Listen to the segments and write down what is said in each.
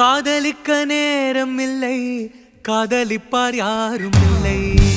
காதலிக்க நேரம் இல்லை காதலிப்பார் யாரும் இல்லை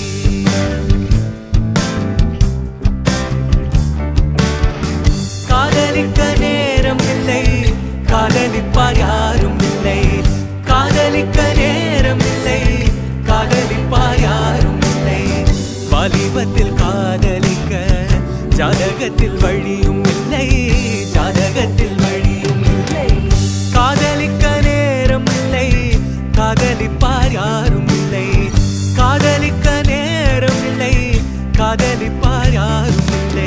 காதலிக்க நேரம் இல்லை காதலிப்பார் யாரும் இல்லை காதலிக்க நேரம் இல்லை காதலிப்பார் யாரும் இல்லை வாலிபத்தில் காதலிக்க ஜாதகத்தில் வழியும் இல்லை ஜாதகத்தில் வழியும் இல்லை காதலிக்க நேரம் இல்லை காதலிப்பார் யாரும் இல்லை காதலிக்க நேரம் இல்லை காதலிப்பார் யாரும் இல்லை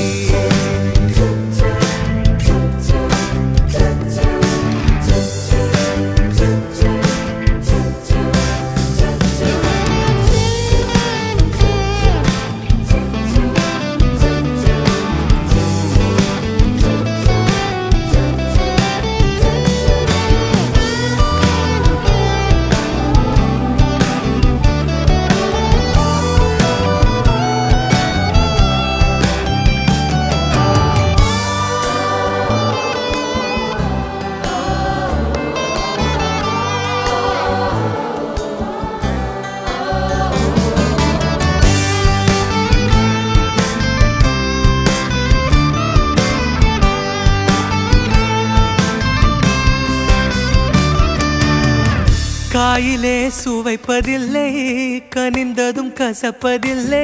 காயிலே சுவைப்பதில்லை கனிந்ததும் கசப்பதில்லை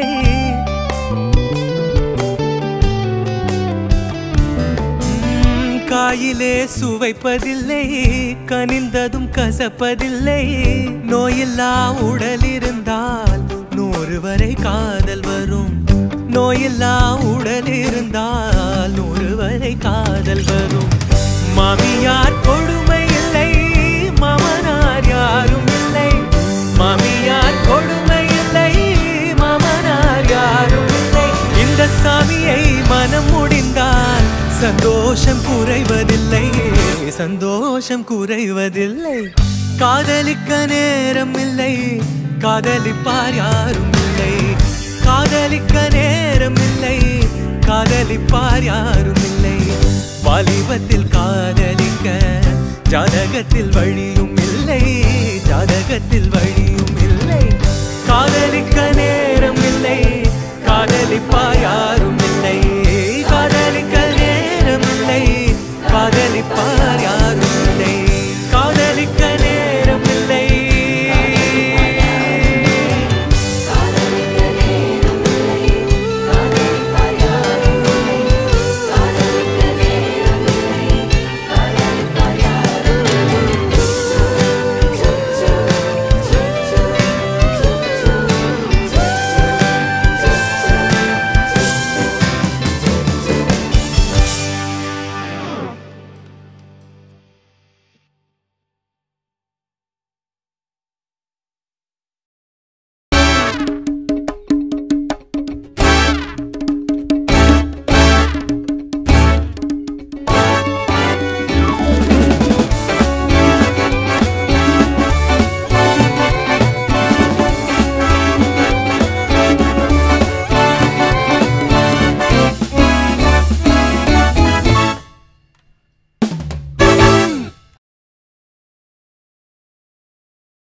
உம், காயிலே சுவைப்பதில்லை கனிந்ததும் கசப்பதில்லை நோயில்லா உடல் இருந்தால் நூறு வரை காதல் வரும் நோயில்லா உடல் இருந்தால் நூறு வரை காதல் வரும் மாமியார் கொடுமை இல்லை மாமனார் யாரும் இல்லை மாமியார் கொடுமை இல்லை மாமனார் யாரும் இல்லை இந்த சாமியை மனம் முடிந்தால் சந்தோஷம் குறைவதில்லை சந்தோஷம் குறைவதில்லை காதலிக்க நேரம் இல்லை காதலிப்பார் யாரும் இல்லை காதலிக்க நேரம் இல்லை காதலிப்பார் யாரும் இல்லை வாலிபத்தில் காதலிக்க ஜாதகத்தில் வழியும் இல்லை ஜாதகத்தில் வழியும் இல்லை காதலிக்க நேரம் இல்லை காதலிப்பார் யாரும் இல்லை காதலிக்க நேரம் இல்லை காதலிப்பார்